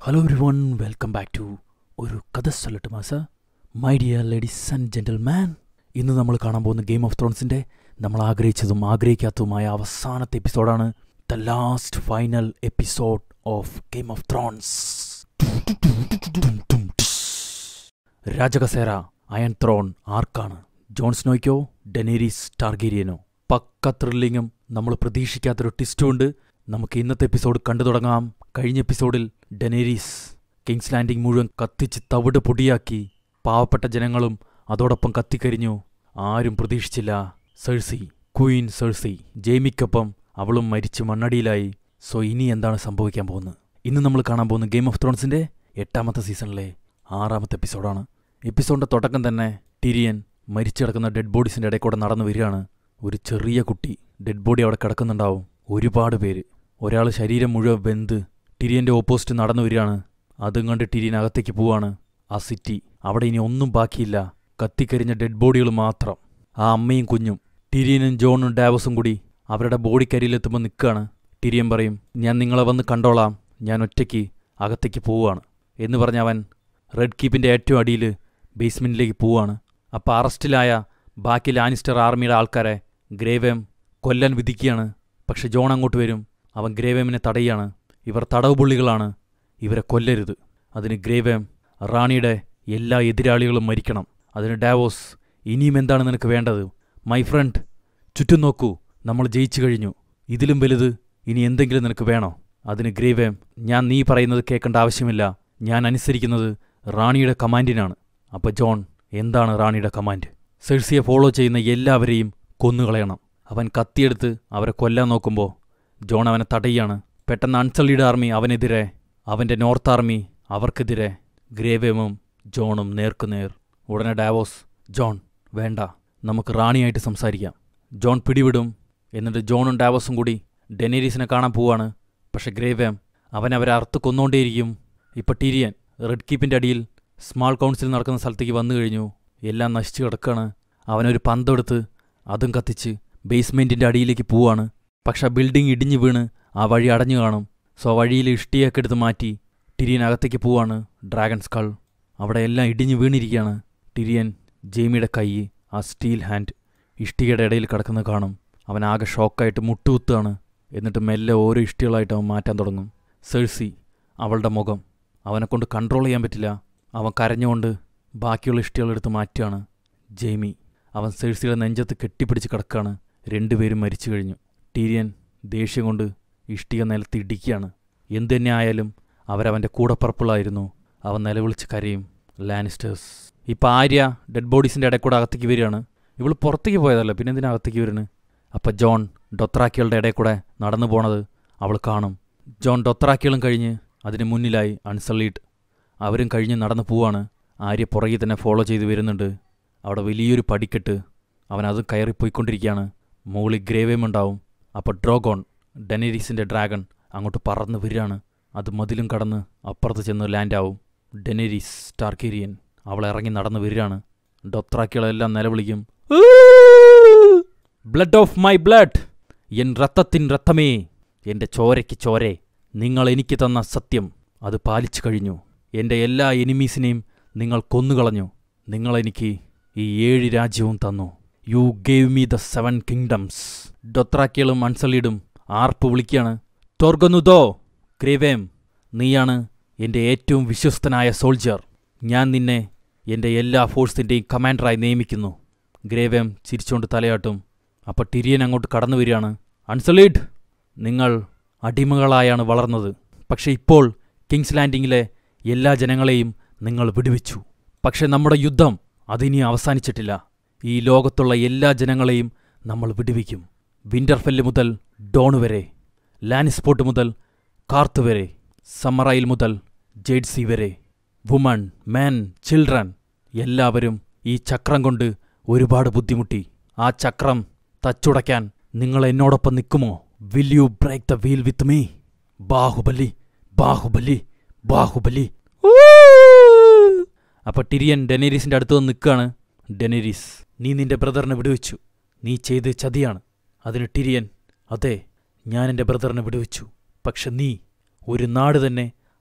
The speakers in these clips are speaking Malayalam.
hello everyone welcome back to ഒരു കഥ ചൊല്ലട്ട് മാസ my dear ladies and gentleman ഇന്ന് നമ്മൾ കാണാൻ പോകുന്ന ഗെയിം ഓഫ് ത്രോൺസിന്റെ നമ്മൾ ആഗ്രഹിച്ചതും ആഗ്രഹിക്കാത്തതുമായ അവസാനത്തെ എപ്പിസോഡാണ് the last final episode of Game of Thrones രാജകസേര അയൺ ത്രോൺ ആർക്കാണ് ജോൺ സ്നോയ്ക്കോ ഡെനേരീസ് ടാർഗേരിയനോ പക്ക ത്രില്ലിങ്ങും നമ്മൾ പ്രതീക്ഷിക്കാത്തൊരു ട്വിസ്റ്റും ഉണ്ട് നമുക്ക് ഇന്നത്തെ എപ്പിസോഡ് കണ്ടു തുടങ്ങാം കഴിഞ്ഞ എപ്പിസോഡിൽ ഡെനേരീസ് കിങ്സ് ലാൻഡിംഗ് മുഴുവൻ കത്തിച്ച് തവിട് പൊടിയാക്കി പാവപ്പെട്ട ജനങ്ങളും അതോടൊപ്പം കത്തിക്കരിഞ്ഞു ആരും പ്രതീക്ഷിച്ചില്ല സെഴ്സി ക്വീൻ സെഴ്സി ജെയ്മിക്കൊപ്പം അവളും മരിച്ച് മണ്ണടിയിലായി സോ ഇനി എന്താണ് സംഭവിക്കാൻ പോകുന്നത് ഇന്ന് നമ്മൾ കാണാൻ പോകുന്ന ഗെയിം ഓഫ് ത്രോൺസിന്റെ എട്ടാമത്തെ സീസണിലെ ആറാമത്തെ എപ്പിസോഡാണ് എപ്പിസോഡിന്റെ തുടക്കം തന്നെ ടിരിയൻ മരിച്ചു കിടക്കുന്ന ഡെഡ് ബോഡീസിന്റെ ഇടയിൽ കൂടെ നടന്നു വരികയാണ് ഒരു ചെറിയ കുട്ടി ഡെഡ് ബോഡി അവിടെ കിടക്കുന്നുണ്ടാവും ഒരുപാട് പേര് ഒരാൾ ശരീരം മുഴുവൻ വെന്ത് ടിരിയന്റെ ഓപ്പോസിറ്റ് നടന്നു വരികയാണ് അതും കണ്ട് ടിരിയൻ അകത്തേക്ക് പോവാണ് ആ സിറ്റി അവിടെ ഇനി ഒന്നും ബാക്കിയില്ല കത്തിക്കരിഞ്ഞ ഡെഡ് ബോഡികൾ മാത്രം ആ അമ്മയും കുഞ്ഞും ടിരിയനും ജോണും ഡാവസും കൂടി അവരുടെ ബോഡിക്കരിയിലെത്തുമ്പോൾ നിൽക്കുകയാണ് ടിരിയൻ പറയും ഞാൻ നിങ്ങളെ വന്ന് കണ്ടോളാം ഞാൻ ഒറ്റയ്ക്ക് അകത്തേക്ക് പോവുകയാണ് എന്ന് പറഞ്ഞ അവൻ റെഡ് കീപ്പിന്റെ ഏറ്റവും അടിയിൽ ബേസ്മെന്റിലേക്ക് പോവാണ് അപ്പോൾ അറസ്റ്റിലായ ബാക്കി ലാനിസ്റ്റർ ആർമിയുടെ ആൾക്കാരെ ഗ്രേവേം കൊല്ലാൻ വിധിക്കുകയാണ് പക്ഷെ ജോൺ അങ്ങോട്ട് വരും അവൻ ഗ്രേവേമിനെ തടയാണ് ഇവർ തടവ് പുള്ളികളാണ് ഇവരെ കൊല്ലരുത് അതിന് ഗ്രേവേം റാണിയുടെ എല്ലാ എതിരാളികളും മരിക്കണം അതിന് ഡാവോസ് ഇനിയും എന്താണ് നിനക്ക് വേണ്ടത് മൈ ഫ്രണ്ട് ചുറ്റും നോക്കൂ നമ്മൾ ജയിച്ചു കഴിഞ്ഞു ഇതിലും വലുത് ഇനി എന്തെങ്കിലും നിനക്ക് വേണോ അതിന് ഗ്രേവേം ഞാൻ നീ പറയുന്നത് കേൾക്കേണ്ട ആവശ്യമില്ല ഞാൻ അനുസരിക്കുന്നത് റാണിയുടെ കമാൻഡിനാണ് അപ്പോൾ ജോൺ എന്താണ് റാണിയുടെ കമാൻഡ് സെഴ്സിയെ ഫോളോ ചെയ്യുന്ന എല്ലാവരെയും കൊന്നുകളയണം അവൻ കത്തിയെടുത്ത് അവരെ കൊല്ലാൻ നോക്കുമ്പോൾ ജോൺ അവനെ തടയാണ് പെട്ടെന്ന് അൺസള്ളിയുടെ ആർമി അവനെതിരെ അവന്റെ നോർത്ത് ആർമി അവർക്കെതിരെ ഗ്രേവേമും ജോണും നേർക്കുനേർ ഉടനെ ഡാവോസ് ജോൺ വേണ്ട നമുക്ക് റാണിയായിട്ട് സംസാരിക്കാം ജോൺ പിടിവിടും എന്നിട്ട് ജോണും ഡാവോസും കൂടി ഡെനേരീസിനെ കാണാൻ പോവാണ് പക്ഷെ ഗ്രേവേം അവൻ അവരെ അറുത്ത് കൊന്നുകൊണ്ടേയിരിക്കും ഇപ്പൊ ടീരിയൻ റെഡ് കീപ്പിന്റെ അടിയിൽ സ്മാൾ കൗൺസിൽ നടക്കുന്ന സ്ഥലത്തേക്ക് വന്നു കഴിഞ്ഞു എല്ലാം നശിച്ചു കിടക്കാണ് അവനൊരു പന്തെടുത്ത് അതും കത്തിച്ച് ബേസ്മെന്റിന്റെ അടിയിലേക്ക് പോവാണ് പക്ഷെ ബിൽഡിംഗ് ഇടിഞ്ഞു വീണ് ആ വഴി അടഞ്ഞു കാണും സോ വഴിയിൽ ഇഷ്ടിയൊക്കെ എടുത്ത് മാറ്റി ടിരിയൻ അകത്തേക്ക് പോവാണ് ഡ്രാഗൺ സ്കൾ അവിടെ എല്ലാം ഇടിഞ്ഞു വീണിരിക്കുകയാണ് ടിരിയൻ ജെയ്മിയുടെ കൈ ആ സ്റ്റീൽ ഹാൻഡ് ഇഷ്ടികയുടെ ഇടയിൽ കിടക്കുന്നത് കാണും അവൻ ആകെ ഷോക്കായിട്ട് മുട്ടുകുത്താണ് എന്നിട്ട് മെല്ലെ ഓരോ ഇഷ്ടികളായിട്ട് അവൻ മാറ്റാൻ തുടങ്ങും സെഴ്സി അവളുടെ മുഖം അവനെക്കൊണ്ട് കൺട്രോൾ ചെയ്യാൻ പറ്റില്ല അവൻ കരഞ്ഞുകൊണ്ട് ബാക്കിയുള്ള ഇഷ്ടികളെടുത്ത് മാറ്റുകയാണ് ജെയ്മി അവൻ സെഴ്സിയുടെ നെഞ്ചത്ത് കെട്ടിപ്പിടിച്ച് കിടക്കുകയാണ് രണ്ടുപേരും മരിച്ചു കഴിഞ്ഞു ടീരിയൻ ദേഷ്യം കൊണ്ട് ഇഷ്ടിക നിലത്ത് ഇടിക്കുകയാണ് എന്തുതന്നെ ആയാലും അവരവൻ്റെ കൂടപ്പറപ്പുകളായിരുന്നു അവൻ നിലവിളിച്ച് കരയും ലാനിസ്റ്റേഴ്സ് ഇപ്പം ആര്യ ഡെഡ് ബോഡീസിൻ്റെ ഇടയിൽ കൂടെ അകത്തേക്ക് വരികയാണ് ഇവൾ പുറത്തേക്ക് പോയതല്ല പിന്നെ എന്തിനാ അകത്തേക്ക് വരുന്നത് അപ്പം ജോൺ ഡൊത്രാക്കികളുടെ ഇടയിൽ കൂടെ നടന്നു പോണത് അവൾ കാണും ജോൺ ഡൊത്രാക്കികളും കഴിഞ്ഞ് അതിന് മുന്നിലായി അൺസള്ളീഡ് അവരും കഴിഞ്ഞ് നടന്നു പോവാണ് ആര്യ പുറകെ തന്നെ ഫോളോ ചെയ്ത് വരുന്നുണ്ട് അവിടെ വലിയൊരു പടിക്കെട്ട് അവൻ അത് കയറിപ്പോയിക്കൊണ്ടിരിക്കുകയാണ് മുകളിൽ ഗ്രേവേം ഉണ്ടാവും അപ്പോൾ ഡ്രോഗോൺ ഡെനരീസിൻ്റെ ഡ്രാഗൺ അങ്ങോട്ട് പറന്ന് വരികയാണ് അത് മതിലും കടന്ന് അപ്പുറത്ത് ചെന്ന് ലാൻഡാവും ഡെനരീസ് ടാർക്കേരിയൻ അവൾ ഇറങ്ങി നടന്നു വരികയാണ് ഡൊത്രാക്കികളെല്ലാം നിലവിളിക്കും ബ്ലഡ് ഓഫ് മൈ ബ്ലഡ് എൻ രക്തത്തിൻ രക്തമേ എൻ്റെ ചോരയ്ക്ക് ചോരെ നിങ്ങൾ എനിക്ക് തന്ന സത്യം അത് പാലിച്ചു കഴിഞ്ഞു എൻ്റെ എല്ലാ എനിമീസിനെയും നിങ്ങൾ കൊന്നുകളഞ്ഞു നിങ്ങളെനിക്ക് ഈ ഏഴ് രാജ്യവും തന്നു you gave me the seven kingdoms ഡൊത്രാക്കികളും അൺസളിയിടും ആർപ്പ് വിളിക്കുകയാണ് ടോർഗനുദോ ക്രേവേം നീയാണ് എൻ്റെ ഏറ്റവും വിശ്വസ്തനായ സോൾജർ ഞാൻ നിന്നെ എൻ്റെ എല്ലാ ഫോഴ്സിൻ്റെയും കമാൻഡറായി നിയമിക്കുന്നു ഗ്രേവേം ചിരിച്ചുകൊണ്ട് തലയാട്ടും അപ്പോൾ ടിരിയൻ അങ്ങോട്ട് കടന്നു വരികയാണ് അൺസലീഡ് നിങ്ങൾ അടിമകളായാണ് വളർന്നത് പക്ഷെ ഇപ്പോൾ കിങ്സ് ലാൻഡിങ്ങിലെ എല്ലാ ജനങ്ങളെയും നിങ്ങൾ വിടുവിച്ചു പക്ഷെ നമ്മുടെ യുദ്ധം അതിനി അവസാനിച്ചിട്ടില്ല ഈ ലോകത്തുള്ള എല്ലാ ജനങ്ങളെയും നമ്മൾ വിടുവിക്കും വിന്റർഫെല്ല് മുതൽ ഡോൺ വരെ ലാനിസ്പോട്ട് മുതൽ കാർത്ത് വരെ സമ്മറൈൽ മുതൽ ജെയ്ഡ്സി വരെ വുമൺ മെൻ ചിൽഡ്രൻ എല്ലാവരും ഈ ചക്രം കൊണ്ട് ഒരുപാട് ബുദ്ധിമുട്ടി ആ ചക്രം തച്ചുടയ്ക്കാൻ നിങ്ങൾ എന്നോടൊപ്പം നിൽക്കുമോ will you break the wheel with me Baahubali Baahubali Baahubali അപ്പൊ ടിരിയൻ ഡെനേരീസിന്റെ അടുത്ത് വന്ന് നിൽക്കുകയാണ് ഡെനേരീസ് നീ നിന്റെ ബ്രദറിനെ വിടുവിച്ചു നീ ചെയ്ത് ചതിയാണ് അതിന് ടിരിയൻ അതെ ഞാൻ എൻ്റെ ബ്രദറിനെ വിടുവിച്ചു പക്ഷെ നീ ഒരു നാട് തന്നെ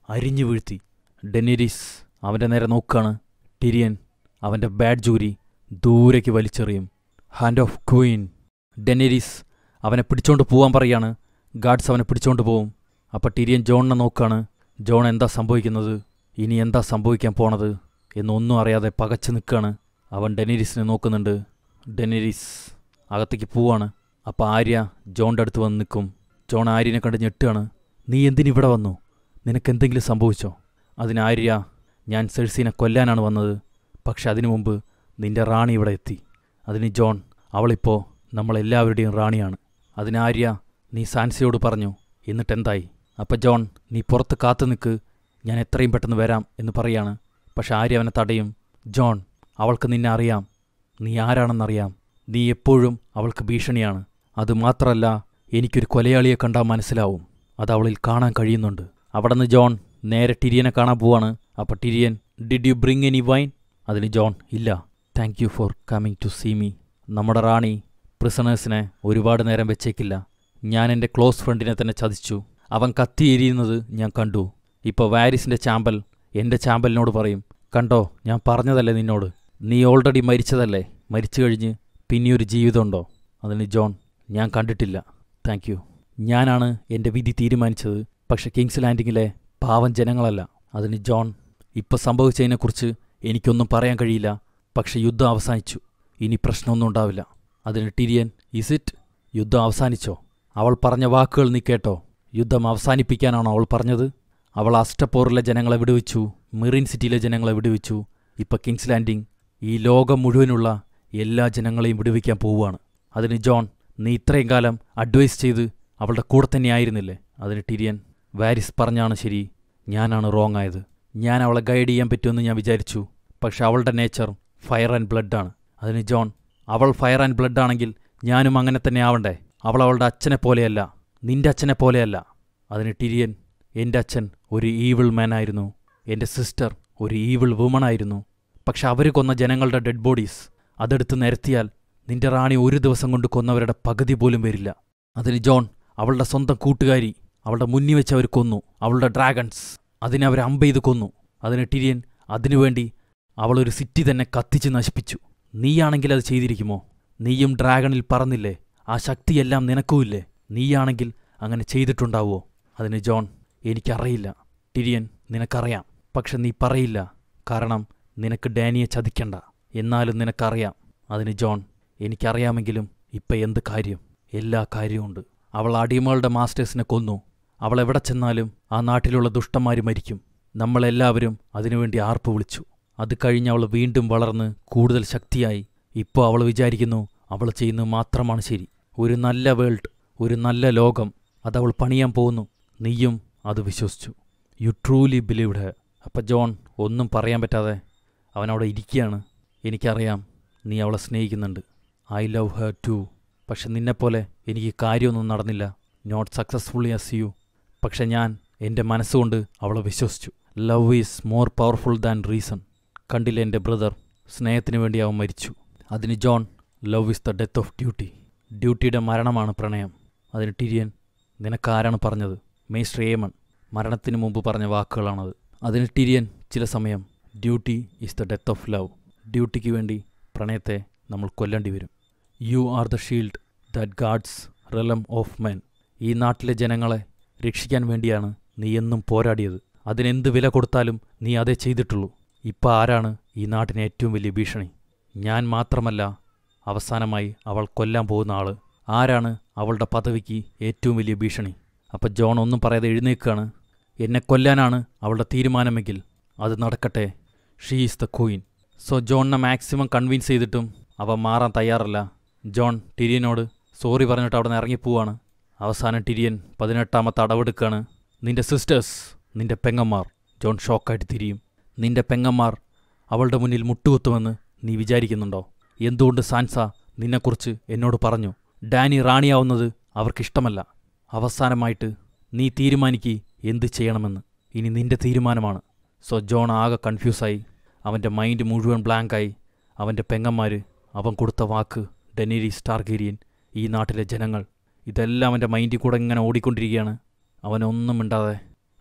അരിഞ്ഞു വീഴ്ത്തി ഡെനീരീസ് അവൻ്റെ നേരെ നോക്കുകയാണ് ടിരിയൻ അവൻ്റെ ബാഡ് ജൂരി ദൂരേക്ക് വലിച്ചെറിയും ഹാൻഡ് ഓഫ് ക്വീൻ ഡെനീരീസ് അവനെ പിടിച്ചോണ്ട് പോവാൻ പറയാണ് ഗാർഡ്സ് അവനെ പിടിച്ചോണ്ട് പോവും അപ്പോൾ ടിരിയൻ ജോണിനെ നോക്കാണ് ജോൺ എന്താ സംഭവിക്കുന്നത് ഇനി എന്താ സംഭവിക്കാൻ പോണത് എന്നൊന്നും അറിയാതെ പകച്ചു നിൽക്കുകയാണ് അവൻ ഡെനീരീസിനെ നോക്കുന്നുണ്ട് ഡെനീരീസ് അകത്തേക്ക് പോവാണ് അപ്പോൾ ആര്യ ജോണിൻ്റെ അടുത്ത് വന്ന് നിൽക്കും ജോൺ ആര്യനെ കണ്ട് ഞെട്ടുകയാണ് നീ എന്തിനിവിടെ വന്നു നിനക്കെന്തെങ്കിലും സംഭവിച്ചോ അതിന് ആര്യ ഞാൻ സെഴ്സീനെ കൊല്ലാനാണ് വന്നത് പക്ഷെ അതിനു മുമ്പ് നിന്റെ റാണി ഇവിടെ എത്തി അതിന് ജോൺ അവളിപ്പോൾ നമ്മളെല്ലാവരുടെയും റാണിയാണ് അതിന് ആര്യ നീ സാൻസിയോട് പറഞ്ഞു എന്നിട്ടെന്തായി അപ്പം ജോൺ നീ പുറത്ത് കാത്തു നിൽക്ക് ഞാൻ എത്രയും പെട്ടെന്ന് വരാം എന്ന് പറയാണ് പക്ഷെ ആര്യ അവനെ തടയും ജോൺ അവൾക്ക് നിന്നെ അറിയാം നീ ആരാണെന്നറിയാം നീ എപ്പോഴും അവൾക്ക് ഭീഷണിയാണ് അതുമാത്രമല്ല എനിക്കൊരു കൊലയാളിയെ കണ്ടാൽ മനസ്സിലാവും അത് അവളിൽ കാണാൻ കഴിയുന്നുണ്ട് അവിടുന്ന് ജോൺ നേരെ ടിരിയനെ കാണാൻ പോവാണ് അപ്പോൾ Tyrion did you bring any wine അതിന് ജോൺ ഇല്ല thank you for coming to see me നമ്മുടെ റാണി പ്രിസണേഴ്സിനെ ഒരുപാട് നേരം വെച്ചേക്കില്ല ഞാൻ എൻ്റെ ക്ലോസ് ഫ്രണ്ടിനെ തന്നെ ചതിച്ചു അവൻ കത്തിയെരിയുന്നത് ഞാൻ കണ്ടു ഇപ്പോൾ വാരിസിൻ്റെ ചാമ്പൽ എൻ്റെ ചാമ്പലിനോട് പറയും കണ്ടോ ഞാൻ പറഞ്ഞതല്ലേ നിന്നോട് നീ ഓൾറെഡി മരിച്ചതല്ലേ മരിച്ചു കഴിഞ്ഞ് പിന്നെയൊരു ജീവിതമുണ്ടോ അതിന് ജോൺ ഞാൻ കണ്ടിട്ടില്ല താങ്ക് യു ഞാനാണ് എൻ്റെ വിധി തീരുമാനിച്ചത് പക്ഷെ കിങ്സ് ലാൻഡിങ്ങിലെ പാവം ജനങ്ങളല്ല അതിന് ജോൺ ഇപ്പോൾ സംഭവിച്ചതിനെക്കുറിച്ച് എനിക്കൊന്നും പറയാൻ കഴിയില്ല പക്ഷെ യുദ്ധം അവസാനിച്ചു ഇനി പ്രശ്നമൊന്നും ഉണ്ടാവില്ല അതിന് ടിരിയൻ ഇസ് ഇറ്റ് യുദ്ധം അവസാനിച്ചോ അവൾ പറഞ്ഞ വാക്കുകൾ നീ കേട്ടോ യുദ്ധം അവസാനിപ്പിക്കാനാണോ അവൾ പറഞ്ഞത് അവൾ അസ്റ്റപ്പോറിലെ ജനങ്ങളെ വിടുവിച്ചു മെറീൻ സിറ്റിയിലെ ജനങ്ങളെ വിടുവിച്ചു ഇപ്പം കിങ്സ് ലാൻഡിംഗ് ഈ ലോകം മുഴുവനുള്ള എല്ലാ ജനങ്ങളെയും വിടുവിക്കാൻ പോവുകയാണ് അതിന് ജോൺ നീ ഇത്രയും കാലം അഡ്വൈസ് ചെയ്ത് അവളുടെ കൂടെ തന്നെ ആയിരുന്നില്ലേ അതിന് ടിരിയൻ വാരിസ് പറഞ്ഞാണ് ശരി ഞാനാണ് റോങ് ആയത് ഞാൻ അവളെ ഗൈഡ് ചെയ്യാൻ പറ്റുമെന്ന് ഞാൻ വിചാരിച്ചു പക്ഷെ അവളുടെ നേച്ചർ ഫയർ ആൻഡ് ബ്ലഡാണ് അതിന് ജോൺ അവൾ ഫയർ ആൻഡ് ബ്ലഡ് ആണെങ്കിൽ ഞാനും അങ്ങനെ തന്നെ ആവണ്ടേ അവൾ അവളുടെ അച്ഛനെ പോലെയല്ല നിന്റെ അച്ഛനെ പോലെയല്ല അതിന് ടിരിയൻ എൻ്റെ അച്ഛൻ ഒരു ഈവിൾ മാനായിരുന്നു എൻ്റെ സിസ്റ്റർ ഒരു ഈവിൾ വുമണായിരുന്നു പക്ഷെ അവർ കൊന്ന ജനങ്ങളുടെ ഡെഡ് ബോഡീസ് അതെടുത്ത് നിരത്തിയാൽ നിന്റെ റാണി ഒരു ദിവസം കൊണ്ട് കൊന്നവരുടെ പകുതി പോലും വരില്ല അതിന് ജോൺ അവളുടെ സ്വന്തം കൂട്ടുകാരി അവളുടെ മുന്നിൽ വെച്ച് അവർ കൊന്നു അവളുടെ ഡ്രാഗൺസ് അതിനെ അവർ അമ്പെയ്ത് കൊന്നു അതിന് ടിരിയൻ അതിനുവേണ്ടി അവളൊരു സിറ്റി തന്നെ കത്തിച്ച് നശിപ്പിച്ചു നീയാണെങ്കിൽ അത് ചെയ്തിരിക്കുമോ നീയും ഡ്രാഗണിൽ പറന്നില്ലേ ആ ശക്തിയെല്ലാം നിനക്കുമില്ലേ നീയാണെങ്കിൽ അങ്ങനെ ചെയ്തിട്ടുണ്ടാവോ അതിന് ജോൺ എനിക്കറിയില്ല ടിരിയൻ നിനക്കറിയാം പക്ഷെ നീ പറയില്ല കാരണം നിനക്ക് ഡാനിയെ ചതിക്കണ്ട എന്നാലും നിനക്കറിയാം അതിന് ജോൺ എനിക്കറിയാമെങ്കിലും ഇപ്പം എന്ത് കാര്യം എല്ലാ കാര്യമുണ്ട് അവൾ അടിമകളുടെ മാസ്റ്റേഴ്സിനെ കൊന്നു അവൾ എവിടെ ചെന്നാലും ആ നാട്ടിലുള്ള ദുഷ്ടന്മാർ മരിക്കും നമ്മളെല്ലാവരും അതിനുവേണ്ടി ആർപ്പ് വിളിച്ചു അത് കഴിഞ്ഞ് അവൾ വീണ്ടും വളർന്ന് കൂടുതൽ ശക്തിയായി ഇപ്പോൾ അവൾ വിചാരിക്കുന്നു അവൾ ചെയ്യുന്നത് മാത്രമാണ് ശരി ഒരു നല്ല വേൾഡ് ഒരു നല്ല ലോകം അതവൾ പണിയാൻ പോകുന്നു നീയും അത് വിശ്വസിച്ചു യു ട്രൂലി ബിലീവ്ഡ് ഹെ അപ്പം ജോൺ ഒന്നും പറയാൻ പറ്റാതെ അവനവിടെ ഇരിക്കുകയാണ് എനിക്കറിയാം നീ അവളെ സ്നേഹിക്കുന്നുണ്ട് ഐ ലവ് ഹർ ടു പക്ഷെ നിന്നെപ്പോലെ എനിക്ക് കാര്യമൊന്നും നടന്നില്ല നോട്ട് സക്സസ്ഫുള്ളി അസ് യു പക്ഷെ ഞാൻ എൻ്റെ മനസ്സുകൊണ്ട് അവളെ വിശ്വസിച്ചു love is more powerful than reason കണ്ടില്ല എൻ്റെ ബ്രദർ സ്നേഹത്തിന് വേണ്ടി അവൻ മരിച്ചു അതിന് Jon love is the death of duty ഡ്യൂട്ടിയുടെ മരണമാണ് പ്രണയം അതിന് ടിരിയൻ നിനക്കാരാണ് പറഞ്ഞത് മേസ്റ്റർ ഏമൺ മരണത്തിന് മുമ്പ് പറഞ്ഞ വാക്കുകളാണത് അതിന് ടിരിയൻ ചില സമയം duty is the death of love ഡ്യൂട്ടിക്ക് വേണ്ടി പ്രണയത്തെ നമ്മൾ കൊല്ലേണ്ടി വരും you are the shield that guards realm of men ഈ നാട്ടിലെ ജനങ്ങളെ രക്ഷിക്കാൻ വേണ്ടിയാണ് നീ എന്നും പോരാടിയത് അതിനെന്ത് വില കൊടുത്താലും നീ അതേ ചെയ്തിട്ടുള്ളൂ ഇപ്പം ആരാണ് ഈ നാട്ടിന് ഏറ്റവും വലിയ ഭീഷണി ഞാൻ മാത്രമല്ല അവസാനമായി അവൾ കൊല്ലാൻ പോകുന്ന ആള് ആരാണ് അവളുടെ പദവിക്ക് ഏറ്റവും വലിയ ഭീഷണി അപ്പം ജോൺ ഒന്നും പറയാതെ എഴുന്നേൽക്കുകയാണ് എന്നെ കൊല്ലാനാണ് അവളുടെ തീരുമാനമെങ്കിൽ അത് നടക്കട്ടെ she is the queen so ജോണിനെ മാക്സിമം കൺവിൻസ് ചെയ്തിട്ടും അവ മാറാൻ തയ്യാറല്ല ജോൺ ടിരിയനോട് സോറി പറഞ്ഞിട്ട് അവിടെ നിന്ന് ഇറങ്ങിപ്പോവാണ് അവസാനം ടിരിയൻ പതിനെട്ടാമത്തെ അടവെടുക്കാണ് നിന്റെ സിസ്റ്റേഴ്സ് നിന്റെ പെങ്ങന്മാർ ജോൺ ഷോക്കായിട്ട് തിരിയും നിന്റെ പെങ്ങന്മാർ അവളുടെ മുന്നിൽ മുട്ടുകുത്തുമെന്ന് നീ വിചാരിക്കുന്നുണ്ടോ എന്തുകൊണ്ട് സാൻസ നിന്നെക്കുറിച്ച് എന്നോട് പറഞ്ഞു ഡാനി റാണിയാവുന്നത് അവർക്കിഷ്ടമല്ല അവസാനമായിട്ട് നീ തീരുമാനിക്ക് എന്ത് ചെയ്യണമെന്ന് ഇനി നിന്റെ തീരുമാനമാണ് സോ ജോൺ ആകെ കൺഫ്യൂസായി അവൻ്റെ മൈൻഡ് മുഴുവൻ ബ്ലാങ്കായി അവൻ്റെ പെങ്ങന്മാർ അവൻ കൊടുത്ത വാക്ക് ഡെനീരി സ്റ്റാർഗേരിയൻ ഈ നാട്ടിലെ ജനങ്ങൾ ഇതെല്ലാം അവൻ്റെ മൈൻഡിൽ കൂടെ ഇങ്ങനെ ഓടിക്കൊണ്ടിരിക്കുകയാണ് അവനൊന്നും മിണ്ടാതെ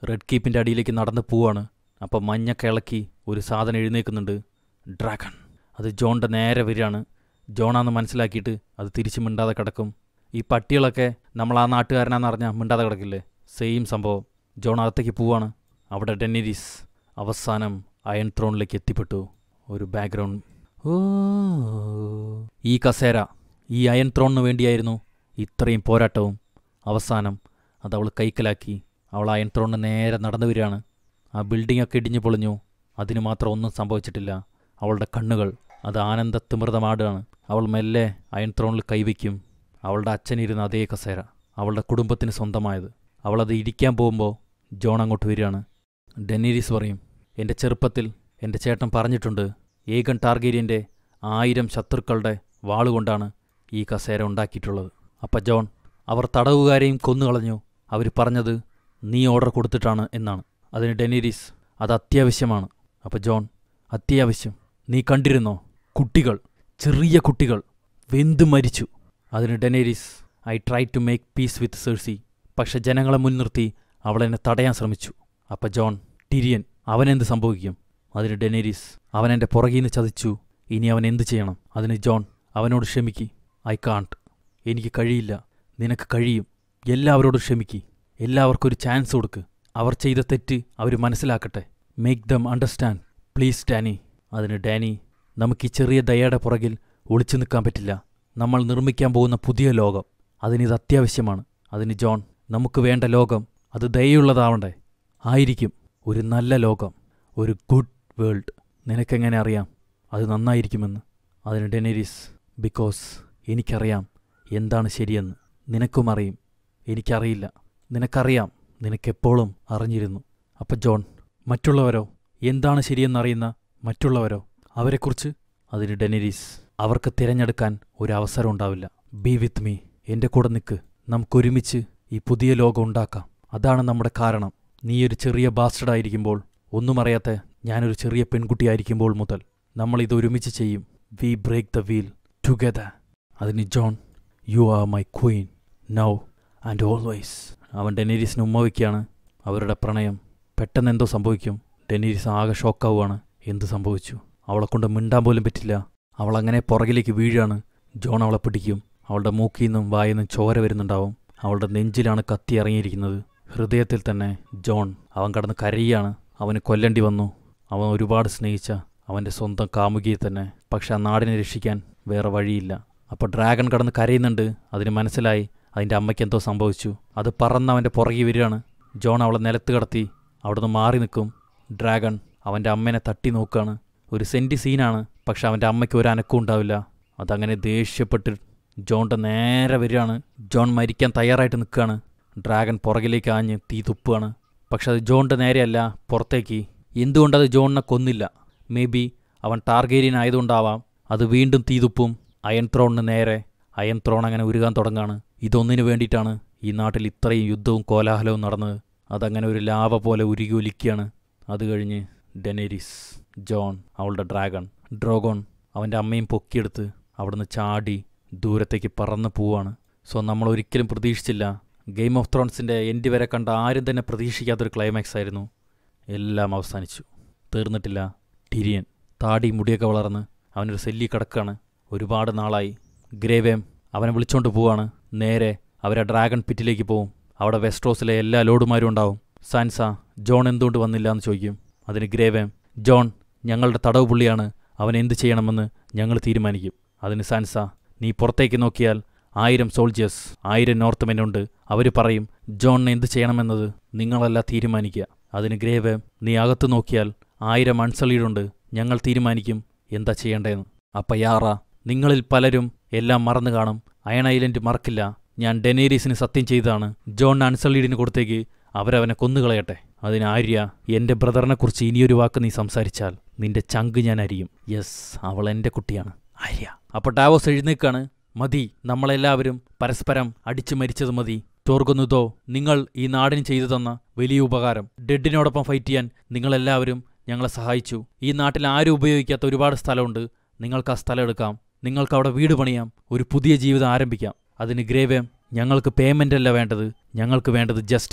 റെഡ് കീപ്പിൻ്റെ അടിയിലേക്ക് നടന്ന് പോവാണ് അപ്പം മഞ്ഞൊക്കെ ഇളക്കി ഒരു സാധനം എഴുന്നേക്കുന്നുണ്ട് ഡ്രാഗൺ അത് ജോണിൻ്റെ നേരെ വരികയാണ് ജോണാന്ന് മനസ്സിലാക്കിയിട്ട് അത് തിരിച്ച് മിണ്ടാതെ കിടക്കും ഈ പട്ടികളൊക്കെ നമ്മൾ ആ നാട്ടുകാരനാന്ന് അറിഞ്ഞാൽ മിണ്ടാതെ കിടക്കില്ലേ സെയിം സംഭവം ജോൺ അകത്തേക്ക് പോവാണ് അവിടെ ഡെന്നിരീസ് അവസാനം അയൺ ത്രോണിലേക്ക് എത്തിപ്പെട്ടു ഒരു ബാക്ക്ഗ്രൗണ്ട് ഓ ഈ കസേര ഈ അയൺ ത്രോണിന് വേണ്ടിയായിരുന്നു ഇത്രയും പോരാട്ടവും അവസാനം അത് അവൾ കൈക്കലാക്കി അവൾ അയൺ ത്രോണിന് നേരെ നടന്നു വരികയാണ് ആ ബിൽഡിങ്ങൊക്കെ ഇടിഞ്ഞു പൊളിഞ്ഞു അതിന് മാത്രം ഒന്നും സംഭവിച്ചിട്ടില്ല അവളുടെ കണ്ണുകൾ അത് ആനന്ദ തിമൃതമാടുകയാണ് അവൾ മെല്ലെ അയൺ ത്രോണിൽ കൈവയ്ക്കും അവളുടെ അച്ഛനിരുന്ന അതേ കസേര അവളുടെ കുടുംബത്തിന് സ്വന്തമായത് അവളത് ഇരിക്കാൻ പോകുമ്പോൾ ജോൺ അങ്ങോട്ട് വരികയാണ് ഡെനീരീസ് പറയും എൻ്റെ ചെറുപ്പത്തിൽ എൻ്റെ ചേട്ടൻ പറഞ്ഞിട്ടുണ്ട് ഏകൻ ടാർഗേരിയൻ്റെ ആയിരം ശത്രുക്കളുടെ വാളുകൊണ്ടാണ് ഈ കസേര ഉണ്ടാക്കിയിട്ടുള്ളത് അപ്പം ജോൺ അവർ തടവുകാരെയും കൊന്നുകളഞ്ഞു അവർ പറഞ്ഞത് നീ ഓർഡർ കൊടുത്തിട്ടാണ് എന്നാണ് അതിന് ഡെനീരീസ് അത് അത്യാവശ്യമാണ് അപ്പം ജോൺ അത്യാവശ്യം നീ കണ്ടിരുന്നോ കുട്ടികൾ ചെറിയ കുട്ടികൾ വെന്തു മരിച്ചു അതിന് Daenerys I try to make peace with Cersei പക്ഷെ ജനങ്ങളെ മുൻനിർത്തി അവളെന്നെ തടയാൻ ശ്രമിച്ചു അപ്പം ജോൺ ടിരിയൻ അവനെന്ത് സംഭവിക്കും അതിന് ഡെനേരീസ് അവൻ എൻ്റെ പുറകിൽ നിന്ന് ചതിച്ചു ഇനി അവൻ എന്ത് ചെയ്യണം അതിന് ജോൺ അവനോട് ക്ഷമിക്ക് ഐ കാണ്ട് എനിക്ക് കഴിയില്ല നിനക്ക് കഴിയും എല്ലാവരോടും ക്ഷമിക്ക് എല്ലാവർക്കും ഒരു ചാൻസ് കൊടുക്ക് അവർ ചെയ്ത തെറ്റ് അവർ മനസ്സിലാക്കട്ടെ make them understand please Dany അതിന് ഡാനി നമുക്ക് ഈ ചെറിയ ദയയുടെ പുറകിൽ ഒളിച്ചു നിൽക്കാൻ പറ്റില്ല നമ്മൾ നിർമ്മിക്കാൻ പോകുന്ന പുതിയ ലോകം അതിനിത് അത്യാവശ്യമാണ് അതിന് ജോൺ നമുക്ക് വേണ്ട ലോകം അത് ദയുള്ളതാവണ്ടേ ആയിരിക്കും ഒരു നല്ല ലോകം ഒരു ഗുഡ് വേൾഡ് നിനക്കെങ്ങനെ അറിയാം അത് നന്നായിരിക്കുമെന്ന് അതിന് ഡെനേരീസ് ബിക്കോസ് എനിക്കറിയാം എന്താണ് ശരിയെന്ന് നിനക്കും അറിയും എനിക്കറിയില്ല നിനക്കറിയാം നിനക്കെപ്പോഴും അറിഞ്ഞിരുന്നു അപ്പം ജോൺ മറ്റുള്ളവരോ എന്താണ് ശരിയെന്നറിയുന്ന മറ്റുള്ളവരോ അവരെക്കുറിച്ച് അതിന് ഡെനരീസ് അവർക്ക് തിരഞ്ഞെടുക്കാൻ ഒരു അവസരം ഉണ്ടാവില്ല ബി വിത്ത് മീ എൻ്റെ കൂടെ നിൽക്ക് നമുക്കൊരുമിച്ച് ഈ പുതിയ ലോകം ഉണ്ടാക്കാം അതാണ് നമ്മുടെ കാരണം നീ ഒരു ചെറിയ ബാസ്റ്റഡായിരിക്കുമ്പോൾ ഒന്നും അറിയാത്ത ഞാനൊരു ചെറിയ പെൺകുട്ടിയായിരിക്കുമ്പോൾ മുതൽ നമ്മൾ ഇത് ഒരുമിച്ച് ചെയ്യും we break the wheel together അതിന് Jon you are my queen now and always അവൻ ഡെനീരീസിന് ഉമ്മ വയ്ക്കുകയാണ് അവരുടെ പ്രണയം പെട്ടെന്ന് എന്തോ സംഭവിക്കും ഡെനീരീസ് ആകെ ഷോക്കാവുകയാണ് എന്ത് സംഭവിച്ചു അവളെ കൊണ്ട് മിണ്ടാൻ പോലും പറ്റില്ല അവൾ അങ്ങനെ പുറകിലേക്ക് വീഴുകയാണ് ജോൺ അവളെ പിടിക്കും അവളുടെ മൂക്കിൽ നിന്നും വായിൽ നിന്നും ചോര വരുന്നുണ്ടാവും അവളുടെ നെഞ്ചിലാണ് കത്തി ഇറങ്ങിയിരിക്കുന്നത് ഹൃദയത്തിൽ തന്നെ ജോൺ അവൻ കടന്ന് കരയുകയാണ് അവന് കൊല്ലേണ്ടി വന്നു അവൻ ഒരുപാട് സ്നേഹിച്ച അവൻ്റെ സ്വന്തം കാമുകിയെ തന്നെ പക്ഷെ ആ നാടിനെ രക്ഷിക്കാൻ വേറെ വഴിയില്ല അപ്പോൾ ഡ്രാഗൺ കടന്ന് കരയുന്നുണ്ട് അതിന് മനസ്സിലായി അതിൻ്റെ അമ്മയ്ക്ക് എന്തോ സംഭവിച്ചു അത് പറന്ന് അവൻ്റെ പുറകെ വരികയാണ് ജോൺ അവളെ നിലത്ത് കടത്തി അവിടുന്ന് മാറി നിൽക്കും ഡ്രാഗൺ അവൻ്റെ അമ്മേനെ തട്ടി നോക്കുകയാണ് ഒരു സെൻറ്റി സീനാണ് പക്ഷെ അവൻ്റെ അമ്മയ്ക്ക് ഒരു അനക്കവും ഉണ്ടാവില്ല അതങ്ങനെ ദേഷ്യപ്പെട്ട് ജോണിൻ്റെ നേരെ വരികയാണ് ജോൺ മരിക്കാൻ തയ്യാറായിട്ട് നിൽക്കുകയാണ് ഡ്രാഗൺ പുറകിലേക്ക് ആഞ്ഞ് തീ തുപ്പുകയാണ് പക്ഷെ അത് ജോണിൻ്റെ നേരെയല്ല പുറത്തേക്ക് എന്തുകൊണ്ടത് ജോണിനെ കൊന്നില്ല മേ ബി അവൻ ടാർഗേരിയൻ ആയതുകൊണ്ടാവാം അത് വീണ്ടും തീ തുപ്പും അയൺ ത്രോണിന് നേരെ അയൺ ത്രോൺ അങ്ങനെ ഉരുകാൻ തുടങ്ങാണ് ഇതൊന്നിനു വേണ്ടിയിട്ടാണ് ഈ നാട്ടിൽ ഇത്രയും യുദ്ധവും കോലാഹലവും നടന്നത് അതങ്ങനെ ഒരു ലാവ പോലെ ഉരുകി ഒലിക്കുകയാണ് അത് കഴിഞ്ഞ് ഡെനേരിസ് ജോൺ അവളുടെ ഡ്രാഗൺ ഡ്രോഗോൺ അവൻ്റെ അമ്മയും പൊക്കിയെടുത്ത് അവിടുന്ന് ചാടി ദൂരത്തേക്ക് പറന്ന് പോവാണ് സോ നമ്മൾ ഒരിക്കലും പ്രതീക്ഷിച്ചില്ല ഗെയിം ഓഫ് ത്രോൺസിൻ്റെ എൻഡ് വരെ കണ്ട ആരും തന്നെ പ്രതീക്ഷിക്കാത്തൊരു ക്ലൈമാക്സ് ആയിരുന്നു എല്ലാം അവസാനിച്ചു തീർന്നിട്ടില്ല ടിരിയൻ താടി മുടിയൊക്കെ വളർന്ന് അവനൊരു സെല്ലി കിടക്കാണ് ഒരുപാട് നാളായി ഗ്രേവേം അവനെ വിളിച്ചോണ്ട് പോവാണ് നേരെ അവരെ ഡ്രാഗൺ പിറ്റിലേക്ക് പോവും അവിടെ വെസ്ട്രോസിലെ എല്ലാ ലോഡുമാരും ഉണ്ടാവും സാൻസ ജോൺ എന്തുകൊണ്ട് വന്നില്ല എന്ന് ചോദിക്കും അതിന് ഗ്രേവേം ജോൺ ഞങ്ങളുടെ തടവ് പുള്ളിയാണ് അവൻ എന്ത് ചെയ്യണമെന്ന് ഞങ്ങൾ തീരുമാനിക്കും അതിന് സാൻസ നീ പുറത്തേക്ക് നോക്കിയാൽ ആയിരം സോൾജേഴ്സ് ആയിരം നോർത്ത് മെന്നുണ്ട് അവർ പറയും ജോണിന് എന്ത് ചെയ്യണമെന്നത് നിങ്ങളല്ല തീരുമാനിക്കുക അതിന് ഗ്രേവേം നീ അകത്ത് നോക്കിയാൽ ആയിരം അൺസളീഡുണ്ട് ഞങ്ങൾ തീരുമാനിക്കും എന്താ ചെയ്യേണ്ടതെന്ന് അപ്പം യാറ നിങ്ങളിൽ പലരും എല്ലാം മറന്നു കാണും അയൺ ഐലൻഡ് മറക്കില്ല ഞാൻ ഡെനേരീസിന് സത്യം ചെയ്തതാണ് ജോൺ അൺസളീഡിന് കൊടുത്തേക്ക് അവരവനെ കൊന്നുകളയട്ടെ അതിന് ആര്യ എന്റെ ബ്രദറിനെക്കുറിച്ച് ഇനിയൊരു വാക്ക് നീ സംസാരിച്ചാൽ നിന്റെ ചങ്ക് ഞാൻ അരിയും യെസ് അവൾ എന്റെ കുട്ടിയാണ് ആര്യ അപ്പോൾ ഡാവോസ് എഴുന്നേക്കാണ് മതി നമ്മളെല്ലാവരും പരസ്പരം അടിച്ചു മരിച്ചത് മതി തോർകുന്നുതോ നിങ്ങൾ ഈ നാടിന് ചെയ്തു തന്ന വലിയ ഉപകാരം ഡെഡിനോടൊപ്പം ഫൈറ്റ് ചെയ്യാൻ നിങ്ങളെല്ലാവരും ഞങ്ങളെ സഹായിച്ചു ഈ നാട്ടിൽ ആരും ഉപയോഗിക്കാത്ത ഒരുപാട് സ്ഥലമുണ്ട് നിങ്ങൾക്ക് ആ സ്ഥലം എടുക്കാം നിങ്ങൾക്ക് അവിടെ വീട് പണിയാം ഒരു പുതിയ ജീവിതം ആരംഭിക്കാം അതിന് ഗ്രേവേം ഞങ്ങൾക്ക് പേയ്മെൻ്റ് അല്ല വേണ്ടത് ഞങ്ങൾക്ക് വേണ്ടത് ജസ്റ്റിസാണ്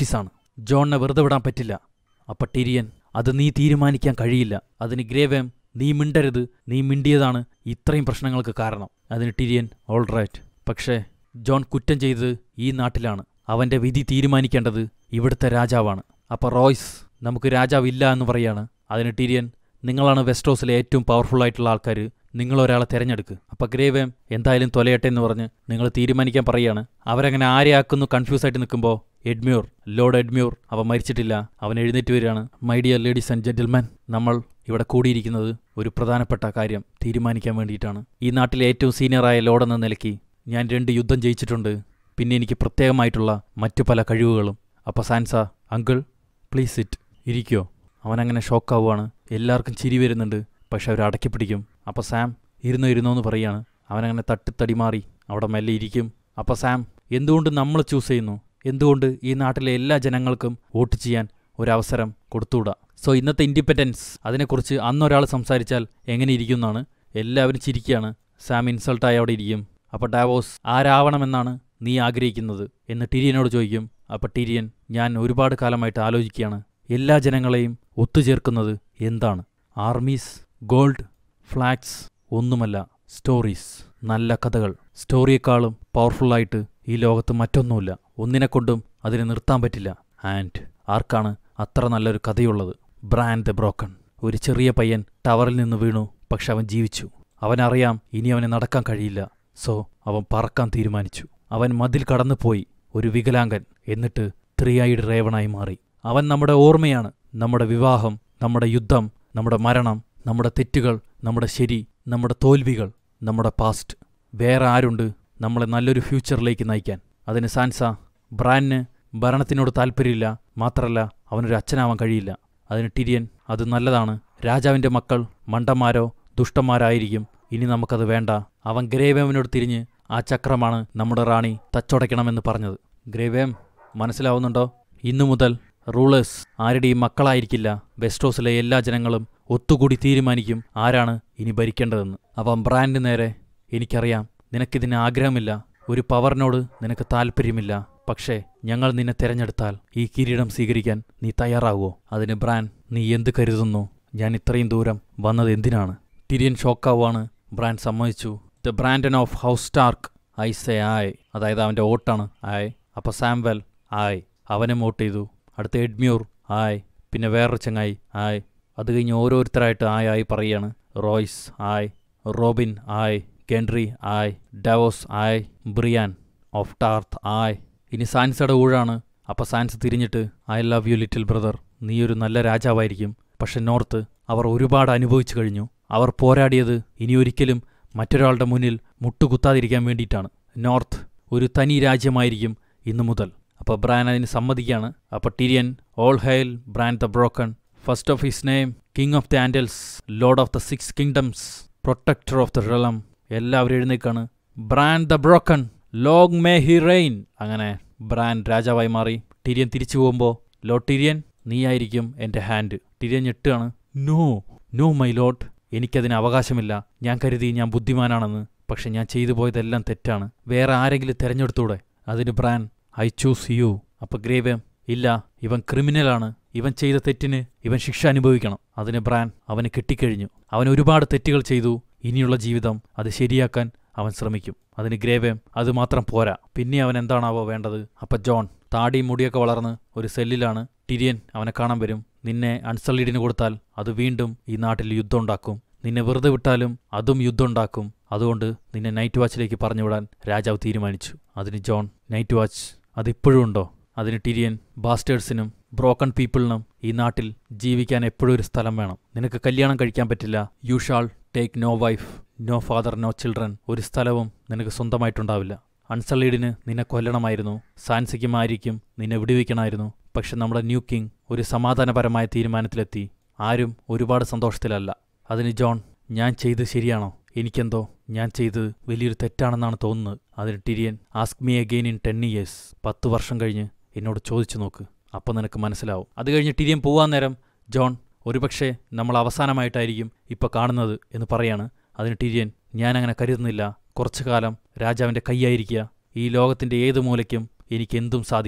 ജോണിനെ വെറുതെ വിടാൻ പറ്റില്ല അപ്പ ടിരിയൻ അത് നീ തീരുമാനിക്കാൻ കഴിയില്ല അതിന് ഗ്രേവേം നീ മിണ്ടരുത് നീ മിണ്ടിയതാണ് ഇത്രയും പ്രശ്നങ്ങൾക്ക് കാരണം അതിന് ടിരിയൻ ഓൾ റൈറ്റ് പക്ഷേ ജോൺ കുറ്റം ചെയ്തത് ഈ നാട്ടിലാണ് അവന്റെ വിധി തീരുമാനിക്കേണ്ടത് ഇവിടുത്തെ രാജാവാണ് അപ്പൊ റോയ്സ് നമുക്ക് രാജാവില്ല എന്ന് പറയാണ് അതിന് ടിരിയൻ നിങ്ങളാണ് വെസ്റ്റോസിലെ ഏറ്റവും പവർഫുൾ ആയിട്ടുള്ള ആൾക്കാർ നിങ്ങൾ ഒരാളെ തിരഞ്ഞെടുക്ക് അപ്പൊ ഗ്രേവേം എന്തായാലും തൊലയട്ടെ എന്ന് പറഞ്ഞ് നിങ്ങൾ തീരുമാനിക്കാൻ പറയാണ് അവരങ്ങനെ ആരെയാക്കുന്നു കൺഫ്യൂസ് ആയിട്ട് നിൽക്കുമ്പോൾ എഡ്മ്യൂർ ലോർഡ് എഡ്മ്യൂർ അവൻ മരിച്ചിട്ടില്ല അവൻ എഴുന്നേറ്റ് വരികയാണ് my dear ladies and gentleman നമ്മൾ ഇവിടെ കൂടിയിരിക്കുന്നത് ഒരു പ്രധാനപ്പെട്ട കാര്യം തീരുമാനിക്കാൻ വേണ്ടിയിട്ടാണ് ഈ നാട്ടിലെ ഏറ്റവും സീനിയറായ ലോഡ് എന്ന നിലയ്ക്ക് ഞാൻ രണ്ട് യുദ്ധം ജയിച്ചിട്ടുണ്ട് പിന്നെ എനിക്ക് പ്രത്യേകമായിട്ടുള്ള മറ്റു പല കഴിവുകളും അപ്പോൾ സാൻസ അങ്കിൾ പ്ലീസ് സിറ്റ് ഇരിക്കോ അവനങ്ങനെ ഷോക്കാവുകയാണ് എല്ലാവർക്കും ചിരി വരുന്നുണ്ട് പക്ഷെ അവർ അടക്കി പിടിക്കും അപ്പോൾ സാം ഇരുന്നോ ഇരുന്നോ എന്ന് പറയാണ് അവനങ്ങനെ തട്ടിത്തടി മാറി അവിടെ മെല്ലെ ഇരിക്കും അപ്പോൾ സാം എന്തുകൊണ്ട് നമ്മൾ ചൂസ് ചെയ്യുന്നു എന്തുകൊണ്ട് ഈ നാട്ടിലെ എല്ലാ ജനങ്ങൾക്കും വോട്ട് ചെയ്യാൻ ഒരവസരം കൊടുത്തുകൂടാ സോ ഇന്നത്തെ ഇൻഡിപെൻഡൻസ് അതിനെക്കുറിച്ച് അന്നൊരാൾ സംസാരിച്ചാൽ എങ്ങനെ ഇരിക്കുമെന്നാണ് എല്ലാവരും ചിരിക്കുകയാണ് സാം ഇൻസൾട്ടായി അവിടെ ഇരിക്കും അപ്പോൾ ഡാവോസ് ആരാവണമെന്നാണ് നീ ആഗ്രഹിക്കുന്നത് എന്ന് ടിരിയനോട് ചോദിക്കും അപ്പോൾ ടിരിയൻ ഞാൻ ഒരുപാട് കാലമായിട്ട് ആലോചിക്കുകയാണ് എല്ലാ ജനങ്ങളെയും ഒത്തുചേർക്കുന്നത് എന്താണ് ആർമീസ് ഗോൾഡ് ഫ്ലാഗ്സ് ഒന്നുമല്ല സ്റ്റോറീസ് നല്ല കഥകൾ സ്റ്റോറിയേക്കാളും പവർഫുള്ളായിട്ട് ഈ ലോകത്ത് മറ്റൊന്നുമില്ല ഒന്നിനെക്കൊണ്ടും അതിനെ നിർത്താൻ പറ്റില്ല ആൻഡ് ആർക്കാണ് അത്ര നല്ലൊരു കഥയുള്ളത് ബ്രാൻഡ് ദ ബ്രോക്കൺ ഒരു ചെറിയ പയ്യൻ ടവറിൽ നിന്ന് വീണു പക്ഷെ അവൻ ജീവിച്ചു അവനറിയാം ഇനി അവന് നടക്കാൻ കഴിയില്ല സോ അവൻ പറക്കാൻ തീരുമാനിച്ചു അവൻ മതിൽ കടന്നുപോയി ഒരു വികലാംഗൻ എന്നിട്ട് ത്രീ ഐഡ് റേവണായി മാറി അവൻ നമ്മുടെ ഓർമ്മയാണ് നമ്മുടെ വിവാഹം നമ്മുടെ യുദ്ധം നമ്മുടെ മരണം നമ്മുടെ തെറ്റുകൾ നമ്മുടെ ശരി നമ്മുടെ തോൽവികൾ നമ്മുടെ പാസ്റ്റ് വേറെ ആരുണ്ട് നമ്മളെ നല്ലൊരു ഫ്യൂച്ചറിലേക്ക് നയിക്കാൻ അതിന് സാൻസ ബ്രാൻഡിന് ഭരണത്തിനോട് താല്പര്യമില്ല മാത്രമല്ല അവനൊരു അച്ഛനാവാൻ കഴിയില്ല അതിന് ടിരിയൻ അത് നല്ലതാണ് രാജാവിന്റെ മക്കൾ മണ്ടന്മാരോ ദുഷ്ടന്മാരായിരിക്കും ഇനി നമുക്കത് വേണ്ട അവൻ ഗ്രേവേമിനോട് തിരിഞ്ഞ് ആ ചക്രമാണ് നമ്മുടെ റാണി തച്ചൊടയ്ക്കണമെന്ന് പറഞ്ഞത് ഗ്രേവേം മനസ്സിലാവുന്നുണ്ടോ ഇന്നു മുതൽ റൂളേഴ്സ് ആരുടെയും മക്കളായിരിക്കില്ല വെസ്റ്റോസിലെ എല്ലാ ജനങ്ങളും ഒത്തുകൂടി തീരുമാനിക്കും ആരാണ് ഇനി ഭരിക്കേണ്ടതെന്ന് അവൻ ബ്രാൻഡ് നേരെ എനിക്കറിയാം നിനക്കിതിന് ആഗ്രഹമില്ല ഒരു പവറിനോട് നിനക്ക് താല്പര്യമില്ല പക്ഷേ ഞങ്ങൾ നിന്നെ തിരഞ്ഞെടുത്താൽ ഈ കിരീടം സ്വീകരിക്കാൻ നീ തയ്യാറാകുമോ അതിന് ബ്രാൻ നീ എന്ത് കരുതുന്നു ഞാൻ ഇത്രയും ദൂരം വന്നത് എന്തിനാണ് ടിരിയൻ ഷോക്കാവാണ് ബ്രാൻ സമ്മതിച്ചു the Brandon of house Stark I say aye അതായത് അവൻ്റെ വോട്ടാണ് ആയ് അപ്പോൾ സാംവെൽ ആയ് അവനെ വോട്ട് ചെയ്തു അടുത്ത എഡ്മ്യൂർ ആയ് പിന്നെ വേറൊരു ചങ്ങായി ആയ് അത് കഴിഞ്ഞ് ഓരോരുത്തരായിട്ട് ആയ് ആയി പറയാണ് റോയ്സ് ആയ് റോബിൻ ആയ് കെൻട്രി ആയ് ഡവോസ് ആയ് ബ്രിയാൻ ഓഫ് ടാർത്ത് ആയ് ഇനി സാൻസയുടെ ഊഴാണ് അപ്പോൾ സാൻസ് തിരിഞ്ഞിട്ട് I love you little brother നീ ഒരു നല്ല രാജാവായിരിക്കും പക്ഷെ നോർത്ത് അവർ ഒരുപാട് അനുഭവിച്ചു കഴിഞ്ഞു അവർ പോരാടിയത് ഇനി ഒരിക്കലും മറ്റൊരാളുടെ മുന്നിൽ മുട്ടുകുത്താതിരിക്കാൻ വേണ്ടിയിട്ടാണ് നോർത്ത് ഒരു തനി രാജ്യമായിരിക്കും ഇന്നു മുതൽ അപ്പോൾ ബ്രാൻ അതിന് സമ്മതിക്കുകയാണ് അപ്പോൾ Tyrion all hail Bran the broken first of his name king of the Andals lord of the six kingdoms protector of the realm എല്ലാവരും എഴുന്നേക്കാണ് Bran the broken long may he reign അങ്ങനെ ബ്രാൻ രാജാവായി മാറി ടിരിയൻ തിരിച്ചു പോകുമ്പോൾ ലോ ടിരിയൻ നീയായിരിക്കും എൻ്റെ ഹാൻഡ് ടിരിയൻ ഞെട്ടുകയാണ് നോ നോ മൈ ലോട്ട് എനിക്കതിന് അവകാശമില്ല ഞാൻ കരുതി ഞാൻ ബുദ്ധിമാനാണെന്ന് പക്ഷെ ഞാൻ ചെയ്തു പോയതെല്ലാം തെറ്റാണ് വേറെ ആരെങ്കിലും തിരഞ്ഞെടുത്തൂടെ അതിന് ബ്രാൻ ഐ ചൂസ് യു അപ്പൊ ഗ്രേവം ഇല്ല ഇവൻ ക്രിമിനലാണ് ഇവൻ ചെയ്ത തെറ്റിന് ഇവൻ ശിക്ഷ അനുഭവിക്കണം അതിന് ബ്രാൻ അവന് കിട്ടിക്കഴിഞ്ഞു അവൻ ഒരുപാട് തെറ്റുകൾ ചെയ്തു ഇനിയുള്ള ജീവിതം അത് ശരിയാക്കാൻ അവൻ ശ്രമിക്കും അതിന് ഗ്രേവേം അത് മാത്രം പോരാ പിന്നെ അവൻ എന്താണാവോ വേണ്ടത് അപ്പൊ ജോൺ താടിയും മുടിയൊക്കെ വളർന്ന് ഒരു സെല്ലിലാണ് ടിരിയൻ അവനെ കാണാൻ വരും നിന്നെ അൺസളീഡിന് കൊടുത്താൽ അത് വീണ്ടും ഈ നാട്ടിൽ യുദ്ധം ഉണ്ടാക്കും നിന്നെ വെറുതെ വിട്ടാലും അതും യുദ്ധം ഉണ്ടാക്കും അതുകൊണ്ട് നിന്നെ നൈറ്റ് വാച്ചിലേക്ക് പറഞ്ഞുവിടാൻ രാജാവ് തീരുമാനിച്ചു അതിന് ജോൺ നൈറ്റ് വാച്ച് അതിപ്പോഴും ഉണ്ടോ അതിന് ടിരിയൻ ബാസ്റ്റേഴ്സിനും ബ്രോക്കൺ പീപ്പിളിനും ഈ നാട്ടിൽ ജീവിക്കാൻ എപ്പോഴും ഒരു സ്ഥലം വേണം നിനക്ക് കല്യാണം കഴിക്കാൻ പറ്റില്ല you shall take no wife no father no children ഒരു സ്ഥലവും നിനക്ക് സ്വന്തമായിട്ടുണ്ടാവില്ല അൺസളീഡിന് നിന്നെ കൊല്ലണമായിരുന്നു സാൻസിക്കും ആയിരിക്കും നിന്നെ വിടുവിക്കണമായിരുന്നു പക്ഷെ നമ്മുടെ ന്യൂ കിങ് ഒരു സമാധാനപരമായ തീരുമാനത്തിലെത്തി ആരും ഒരുപാട് സന്തോഷത്തിലല്ല അതിന് ജോൺ ഞാൻ ചെയ്ത് ശരിയാണോ എനിക്കെന്തോ ഞാൻ ചെയ്ത് വലിയൊരു തെറ്റാണെന്നാണ് തോന്നുന്നത് അതിന് Tyrion ask me again in ten years പത്ത് വർഷം കഴിഞ്ഞ് എന്നോട് ചോദിച്ചു നോക്ക് അപ്പം നിനക്ക് മനസ്സിലാവും അത് കഴിഞ്ഞ് ടിരിയൻ പോവാൻ നേരം ജോൺ ഒരുപക്ഷെ നമ്മൾ അവസാനമായിട്ടായിരിക്കും ഇപ്പോൾ കാണുന്നത് എന്ന് പറയാണ് അതിന് ടിരിയൻ ഞാൻ അങ്ങനെ കരുതുന്നില്ല കുറച്ചു കാലം രാജാവിൻ്റെ കൈയായിരിക്കുക ഈ ലോകത്തിൻ്റെ ഏത് മൂലയ്ക്കും എനിക്ക് എന്തും സാധിക്കും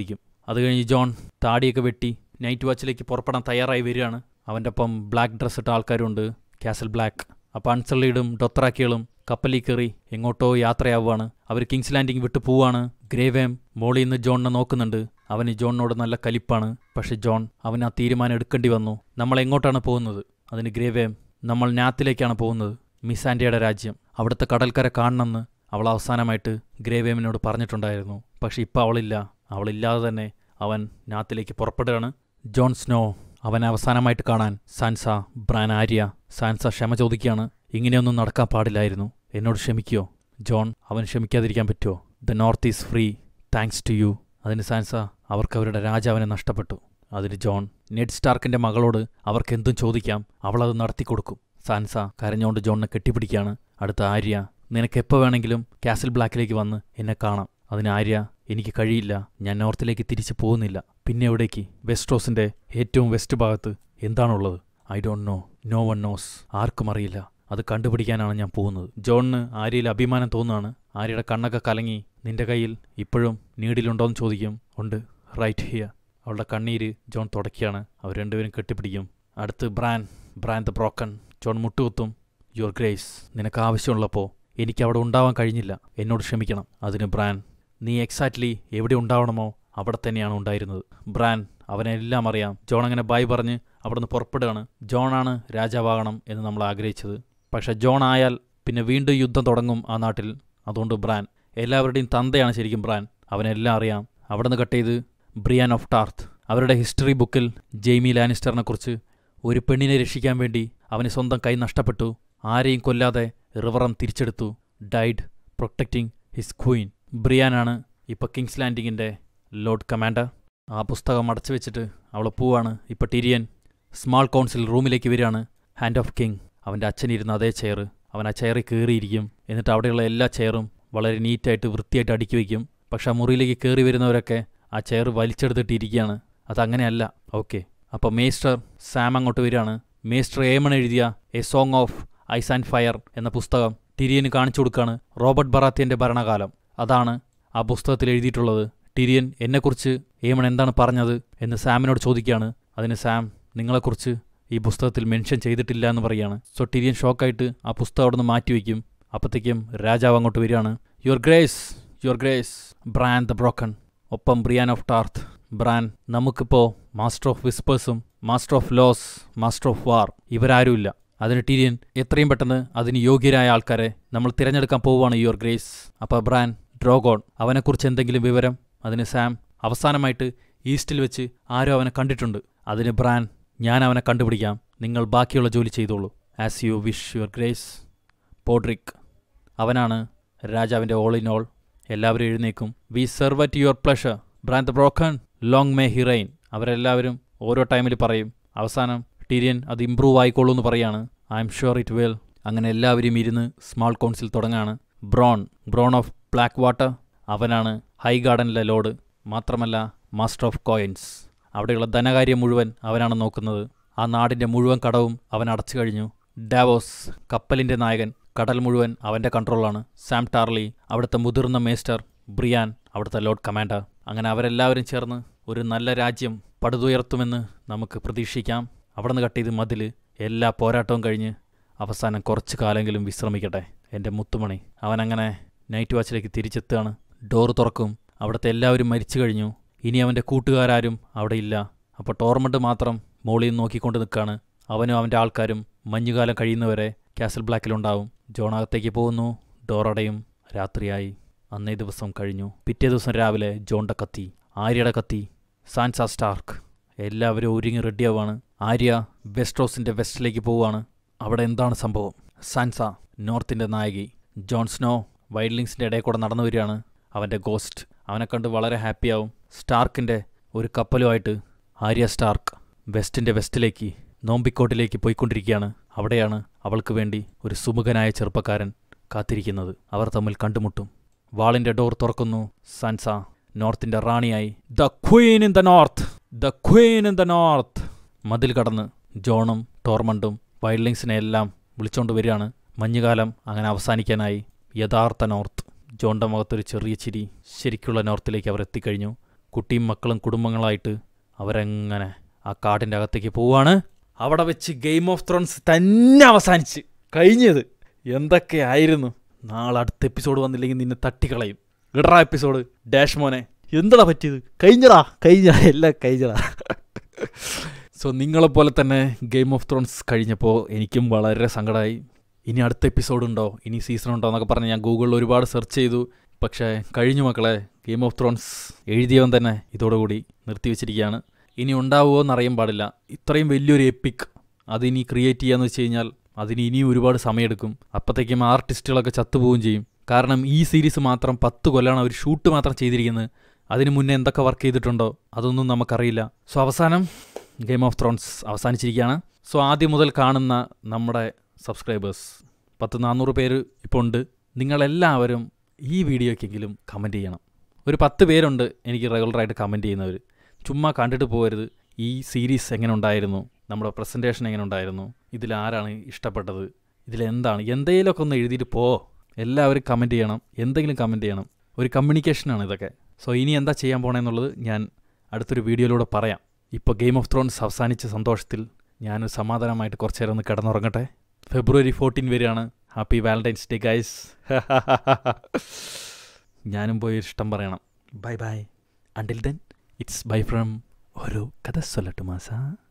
അത് കഴിഞ്ഞ് ജോൺ താടിയൊക്കെ വെട്ടി നൈറ്റ് വാച്ചിലേക്ക് പുറപ്പെടാൻ തയ്യാറായി വരികയാണ് അവൻ്റെ ഒപ്പം ബ്ലാക്ക് ഡ്രസ് ഇട്ട ആൾക്കാരുണ്ട് കാസൽ ബ്ലാക്ക് അപ്പോൾ അൺസള്ളിയുടെ ഡൊത്രാക്കികളും കപ്പലിൽ കയറി എങ്ങോട്ടോ യാത്രയാവുകയാണ് അവർ കിങ്സ് ലാൻഡിങ് വിട്ടു പോവാണ് ഗ്രേവേം മോളിൽ നിന്ന് ജോണിനെ നോക്കുന്നുണ്ട് അവന് ജോണിനോട് നല്ല കലിപ്പാണ് പക്ഷെ ജോൺ അവൻ ആ തീരുമാനം എടുക്കേണ്ടി വന്നു നമ്മൾ എങ്ങോട്ടാണ് പോകുന്നത് അതിന് ഗ്രേവേം നമ്മൾ നാത്തിലേക്കാണ് പോകുന്നത് മിസാൻഡിയുടെ രാജ്യം അവിടുത്തെ കടൽക്കര കാണണമെന്ന് അവൾ അവസാനമായിട്ട് ഗ്രേവേമിനോട് പറഞ്ഞിട്ടുണ്ടായിരുന്നു പക്ഷെ ഇപ്പം അവളില്ല അവളില്ലാതെ തന്നെ അവൻ നാത്തിലേക്ക് പുറപ്പെടുകയാണ് ജോൺ സ്നോ അവൻ അവസാനമായിട്ട് കാണാൻ സാൻസ ബ്രാൻ ആര്യ സാൻസ ക്ഷമ ചോദിക്കുകയാണ് ഇങ്ങനെയൊന്നും നടക്കാൻ പാടില്ലായിരുന്നു എന്നോട് ക്ഷമിക്കുമോ ജോൺ അവൻ ക്ഷമിക്കാതിരിക്കാൻ പറ്റുമോ the north is free thanks to you അതിന് സാൻസ അവർക്ക് അവരുടെ രാജാവിനെ നഷ്ടപ്പെട്ടു അതിന് ജോൺ നെഡ് സ്റ്റാർക്കിന്റെ മകളോട് അവർക്ക് എന്തും ചോദിക്കാം അവളത് നടത്തിക്കൊടുക്കും സാൻസ കരഞ്ഞുകൊണ്ട് ജോണിനെ കെട്ടിപ്പിടിക്കുകയാണ് അടുത്ത ആര്യ നിനക്ക് എപ്പോൾ വേണമെങ്കിലും കാസിൽ ബ്ലാക്കിലേക്ക് വന്ന് എന്നെ കാണാം അതിന് ആര്യ എനിക്ക് കഴിയില്ല ഞാൻ നോർത്തിലേക്ക് തിരിച്ചു പോകുന്നില്ല പിന്നെ എവിടേക്ക് വെസ്റ്റ്രോസിന്റെ ഏറ്റവും വെസ്റ്റ് ഭാഗത്ത് എന്താണുള്ളത് I don't know no one knows ആർക്കും അറിയില്ല അത് കണ്ടുപിടിക്കാനാണ് ഞാൻ പോകുന്നത് ജോണിന് ആര്യയിൽ അഭിമാനം തോന്നുകയാണ് ആര്യയുടെ കണ്ണൊക്കെ കലങ്ങി നിന്റെ കയ്യിൽ ഇപ്പോഴും നീഡിലുണ്ടോയെന്ന് ചോദിക്കും ഉണ്ട് റൈറ്റ് ഹിയർ അവളുടെ കണ്ണീര് ജോൺ തുടയ്ക്കുകയാണ് അവർ രണ്ടുപേരും കെട്ടിപ്പിടിക്കും അടുത്ത് Bran Bran the broken Jon മുട്ടുകുത്തും യുവർ ഗ്രേസ് നിനക്ക് ആവശ്യമുള്ളപ്പോൾ എനിക്ക് അവിടെ ഉണ്ടാവാൻ കഴിഞ്ഞില്ല എന്നോട് ക്ഷമിക്കണം അതിന് ബ്രാൻ നീ എക്സാക്ട്ലി എവിടെ ഉണ്ടാവണമോ അവിടെ തന്നെയാണ് ഉണ്ടായിരുന്നത് ബ്രാൻ അവനെല്ലാം അറിയാം ജോൺ അങ്ങനെ ബൈ പറഞ്ഞ് അവിടുന്ന് പുറപ്പെടുകയാണ് ജോണാണ് രാജാവാകണം എന്ന് നമ്മൾ ആഗ്രഹിച്ചത് പക്ഷെ ജോൺ ആയാൽ പിന്നെ വീണ്ടും യുദ്ധം തുടങ്ങും ആ നാട്ടിൽ അതുകൊണ്ട് ബ്രാൻ എല്ലാവരുടെയും തന്തയാണ് ശരിക്കും ബ്രാൻ അവനെല്ലാം അറിയാം അവിടുന്ന് കട്ട് ചെയ്ത് ബ്രിയാൻ ഓഫ് ടാർത്ത് അവരുടെ ഹിസ്റ്ററി ബുക്കിൽ ജെയ്മി ലാനിസ്റ്ററിനെ കുറിച്ച് ഒരു പെണ്ണിനെ രക്ഷിക്കാൻ വേണ്ടി അവന് സ്വന്തം കൈ നഷ്ടപ്പെട്ടു ആരെയും കൊല്ലാതെ റിവറം തിരിച്ചെടുത്തു ഡൈഡ് പ്രൊട്ടക്റ്റിംഗ് ഹിസ് ക്വീൻ ബ്രിയാനാണ് ഇപ്പോൾ കിങ്സ് ലാൻഡിങ്ങിൻ്റെ ലോർഡ് കമാൻഡർ ആ പുസ്തകം അടച്ചു വെച്ചിട്ട് അവൾ പോവാണ് ഇപ്പോൾ ടിരിയൻ സ്മാൾ കൗൺസിൽ റൂമിലേക്ക് വരികയാണ് ഹാൻഡ് ഓഫ് കിങ് അവൻ്റെ അച്ഛനിരുന്ന അതേ ചെയർ അവൻ ആ ചെയറിൽ കയറിയിരിക്കും എന്നിട്ട് അവിടെയുള്ള എല്ലാ ചെയറും വളരെ നീറ്റായിട്ട് വൃത്തിയായിട്ട് അടുക്കി വയ്ക്കും പക്ഷെ ആ മുറിയിലേക്ക് കയറി വരുന്നവരൊക്കെ ആ ചെയർ വലിച്ചെടുത്തിട്ട് ഇരിക്കുകയാണ് അതങ്ങനെയല്ല ഓക്കെ അപ്പോൾ മേസ്റ്റർ സാം അങ്ങോട്ട് വരികയാണ് മേസ്റ്റർ ഏമൺ എഴുതിയ a song of ice and fire എന്ന പുസ്തകം ടിരിയന് കാണിച്ചു കൊടുക്കുകയാണ് റോബർട്ട് ബറാത്തിയൻ്റെ ഭരണകാലം അതാണ് ആ പുസ്തകത്തിൽ എഴുതിയിട്ടുള്ളത് ടിരിയൻ എന്നെക്കുറിച്ച് ഏമൺ എന്താണ് പറഞ്ഞത് എന്ന് സാമിനോട് ചോദിക്കുകയാണ് അതിന് സാം നിങ്ങളെക്കുറിച്ച് ഈ പുസ്തകത്തിൽ മെൻഷൻ ചെയ്തിട്ടില്ല എന്ന് പറയാണ് സോ ടിരിയൻ ഷോക്കായിട്ട് ആ പുസ്തകം അവിടെ നിന്ന് മാറ്റിവെക്കും അപ്പോഴത്തേക്കും രാജാവ് അങ്ങോട്ട് വരികയാണ് your grace your grace Bran the broken ഒപ്പം ബ്രിയാൻ ഓഫ് ടാർത്ത് ബ്രാൻ നമുക്കിപ്പോൾ മാസ്റ്റർ ഓഫ് വിസ്പേഴ്സും master of laws master of war ഇവരാരുമില്ല അതിന് ടിരിയൻ എത്രയും പെട്ടെന്ന് അതിന് യോഗ്യരായ ആൾക്കാരെ നമ്മൾ തിരഞ്ഞെടുക്കാൻ പോവുകയാണ് യുവർ ഗ്രേസ് അപ്പോൾ ബ്രാൻ ഡ്രോഗോൺ അവനെക്കുറിച്ച് എന്തെങ്കിലും വിവരം അതിന് സാം അവസാനമായിട്ട് ഈസ്റ്റിൽ വെച്ച് ആരോ അവനെ കണ്ടിട്ടുണ്ട് അതിന് ബ്രാൻ ഞാൻ അവനെ കണ്ടുപിടിക്കാം നിങ്ങൾ ബാക്കിയുള്ള ജോലി ചെയ്തോളൂ as you wish your grace Podrick അവനാണ് രാജാവിൻ്റെ ഓൾ ഇൻ ഓൾ എല്ലാവരും എഴുന്നേക്കും we serve at your pleasure Bran the broken long may he reign അവരെല്ലാവരും ഓരോ ടൈമിൽ പറയും അവസാനം ടിരിയൻ അത് ഇമ്പ്രൂവ് ആയിക്കോളൂ എന്ന് പറയാണ് I am sure it will അങ്ങനെ എല്ലാവരും ഇരുന്ന് സ്മാൾ കൗൺസിൽ തുടങ്ങാണ് Bronn Bronn of Blackwater അവനാണ് ഹൈ ഗാർഡനിലെ ലോഡ് മാത്രമല്ല മാസ്റ്റർ ഓഫ് കോയിൻസ് അവിടെയുള്ള ധനകാര്യം മുഴുവൻ അവനാണ് നോക്കുന്നത് ആ നാടിൻ്റെ മുഴുവൻ കടവും അവൻ അടച്ചു കഴിഞ്ഞു ഡാവോസ് കപ്പലിൻ്റെ നായകൻ കടൽ മുഴുവൻ അവൻ്റെ കൺട്രോളാണ് സാം ടാർലി അവിടുത്തെ മുതിർന്ന മേസ്റ്റർ ബ്രിയാൻ അവിടുത്തെ ലോർഡ് കമാൻഡർ അങ്ങനെ അവരെല്ലാവരും ചേർന്ന് ഒരു നല്ല രാജ്യം പടുതുയർത്തുമെന്ന് നമുക്ക് പ്രതീക്ഷിക്കാം അവിടെ നിന്ന് കട്ട് ചെയ്ത് മതിൽ എല്ലാ പോരാട്ടവും കഴിഞ്ഞ് അവസാനം കുറച്ച് കാലെങ്കിലും വിശ്രമിക്കട്ടെ എൻ്റെ മുത്തുമണി അവനങ്ങനെ നൈറ്റ് വാച്ചിലേക്ക് തിരിച്ചെത്തുകയാണ് ഡോറ് തുറക്കും അവിടുത്തെ എല്ലാവരും മരിച്ചു കഴിഞ്ഞു ഇനി അവൻ്റെ കൂട്ടുകാരും അവിടെ ഇല്ല അപ്പോൾ ടോർമണ്ട് മാത്രം മോളിൽ നിന്ന് നോക്കിക്കൊണ്ട് നിൽക്കുകയാണ് അവനും അവൻ്റെ ആൾക്കാരും മഞ്ഞുകാലം കഴിയുന്നവരെ കാസൽ ബ്ലാക്കിലുണ്ടാവും ജോണകത്തേക്ക് പോകുന്നു ഡോറടയും രാത്രിയായി അന്നേ ദിവസം കഴിഞ്ഞു പിറ്റേ ദിവസം രാവിലെ ജോണിൻ്റെ കത്തി ആര്യയുടെ കത്തി സാൻസ സ്റ്റാർക്ക് എല്ലാവരും ഒരുങ്ങി റെഡിയാവാണ് ആര്യ വെസ്ട്രോസിൻ്റെ വെസ്റ്റിലേക്ക് പോവുകയാണ് അവിടെ എന്താണ് സംഭവം സാൻസ നോർത്തിൻ്റെ നായകി ജോൺ സ്നോ വൈൽഡിങ്സിൻ്റെ ഇടയിൽ കൂടെ നടന്നു വരികയാണ് അവൻ്റെ ഗോസ്റ്റ് അവനെ കണ്ട് വളരെ ഹാപ്പിയാവും സ്റ്റാർക്കിൻ്റെ ഒരു കപ്പലുമായിട്ട് ആര്യ സ്റ്റാർക്ക് വെസ്റ്റിൻ്റെ വെസ്റ്റിലേക്ക് നോമ്പിക്കോട്ടിലേക്ക് പോയിക്കൊണ്ടിരിക്കുകയാണ് അവിടെയാണ് അവൾക്ക് വേണ്ടി ഒരു സുമുഖനായ ചെറുപ്പക്കാരൻ കാത്തിരിക്കുന്നത് അവർ തമ്മിൽ കണ്ടുമുട്ടും വാളിൻ്റെ ഡോർ തുറക്കുന്നു സാൻസ നോർത്തിൻ്റെ റാണിയായി the queen in the north the queen in the north മതിൽ കടന്ന് ജോണും ടോർമണ്ടും വൈൽഡിങ്സിനെ എല്ലാം വിളിച്ചോണ്ട് വരികയാണ് മഞ്ഞുകാലം അങ്ങനെ അവസാനിക്കാനായി യഥാർത്ഥ നോർത്ത് ജോണിൻ്റെ മുഖത്തൊരു ചെറിയ ചിരി ശരിക്കുള്ള നോർത്തിലേക്ക് അവർ എത്തിക്കഴിഞ്ഞു കുട്ടിയും മക്കളും കുടുംബങ്ങളായിട്ട് അവരെങ്ങനെ ആ കാടിൻ്റെ അകത്തേക്ക് പോവാണ് അവിടെ വെച്ച് ഗെയിം ഓഫ് ത്രോൺസ് തന്നെ അവസാനിച്ച് കഴിഞ്ഞത് എന്തൊക്കെയായിരുന്നു നാളെ അടുത്ത എപ്പിസോഡ് വന്നില്ലെങ്കിൽ നിന്നെ തട്ടിക്കളയും ഇടറാ എപ്പിസോഡ് ഡാഷ് മോനെ എന്താടാ പറ്റിയത് കഴിഞ്ഞടാ കഴിഞ്ഞ എല്ലാം കഴിഞ്ഞടാ സോ നിങ്ങളെപ്പോലെ തന്നെ ഗെയിം ഓഫ് ത്രോൺസ് കഴിഞ്ഞപ്പോൾ എനിക്കും വളരെ സങ്കടമായി ഇനി അടുത്ത എപ്പിസോഡ് ഉണ്ടോ ഇനി സീസൺ ഉണ്ടോ എന്നൊക്കെ പറഞ്ഞ് ഞാൻ ഗൂഗിളിൽ ഒരുപാട് സെർച്ച് ചെയ്തു പക്ഷേ കഴിഞ്ഞു മക്കളെ ഗെയിം ഓഫ് ത്രോൺസ് എഴുതിയവൻ തന്നെ ഇതോടുകൂടി നിർത്തിവെച്ചിരിക്കുകയാണ് ഇനി ഉണ്ടാവുമോ എന്നറിയാൻ പാടില്ല ഇത്രയും വലിയൊരു എപ്പിക് അതിനി ക്രിയേറ്റ് ചെയ്യാന്ന് വെച്ച് കഴിഞ്ഞാൽ അതിന് ഇനിയും ഒരുപാട് സമയമെടുക്കും അപ്പോഴത്തേക്കും ആർട്ടിസ്റ്റുകളൊക്കെ ചത്തുപോവുകയും ചെയ്യും കാരണം ഈ സീരീസ് മാത്രം പത്ത് കൊല്ലാണ് അവർ ഷൂട്ട് മാത്രം ചെയ്തിരിക്കുന്നത് അതിന് മുന്നേ എന്തൊക്കെ വർക്ക് ചെയ്തിട്ടുണ്ടോ അതൊന്നും നമുക്കറിയില്ല സോ അവസാനം ഗെയിം ഓഫ് ത്രോൺസ് അവസാനിച്ചിരിക്കുകയാണ് സോ ആദ്യം മുതൽ കാണുന്ന നമ്മുടെ സബ്സ്ക്രൈബേഴ്സ് പത്ത് നാനൂറ് പേര് ഇപ്പോൾ ഉണ്ട് നിങ്ങളെല്ലാവരും ഈ വീഡിയോക്കെങ്കിലും കമൻറ്റ് ചെയ്യണം ഒരു പത്ത് പേരുണ്ട് എനിക്ക് റെഗുലറായിട്ട് കമൻറ്റ് ചെയ്യുന്നവർ ചുമ്മാ കണ്ടിട്ട് പോകരുത് ഈ സീരീസ് എങ്ങനെ ഉണ്ടായിരുന്നു നമ്മുടെ പ്രസൻറ്റേഷൻ എങ്ങനെ ഉണ്ടായിരുന്നു ഇതിലാരാണ് ഇഷ്ടപ്പെട്ടത് ഇതിലെന്താണ് എന്തെങ്കിലുമൊക്കെ ഒന്ന് എഴുതിയിട്ട് പോ എല്ലാവരും കമൻറ്റ് ചെയ്യണം എന്തെങ്കിലും കമൻറ്റ് ചെയ്യണം ഒരു കമ്മ്യൂണിക്കേഷനാണ് ഇതൊക്കെ സോ ഇനി എന്താ ചെയ്യാൻ പോണേന്നുള്ളത് ഞാൻ അടുത്തൊരു വീഡിയോയിലൂടെ പറയാം ഇപ്പോൾ ഗെയിം ഓഫ് ത്രോൺസ് അവസാനിച്ച സന്തോഷത്തിൽ ഞാൻ സമാധാനമായിട്ട് കുറച്ച് നേരം ഒന്ന് കിടന്നുറങ്ങട്ടെ ഫെബ്രുവരി ഫോർട്ടീൻ വരെയാണ് ഹാപ്പി വാലന്റൈൻസ് ഡേ ഗൈസ് ഞാനും പോയി ഇഷ്ടം പറയണം bye bye until then it's bye from ഒരു കഥ സൊല്ലട്ടുമാസ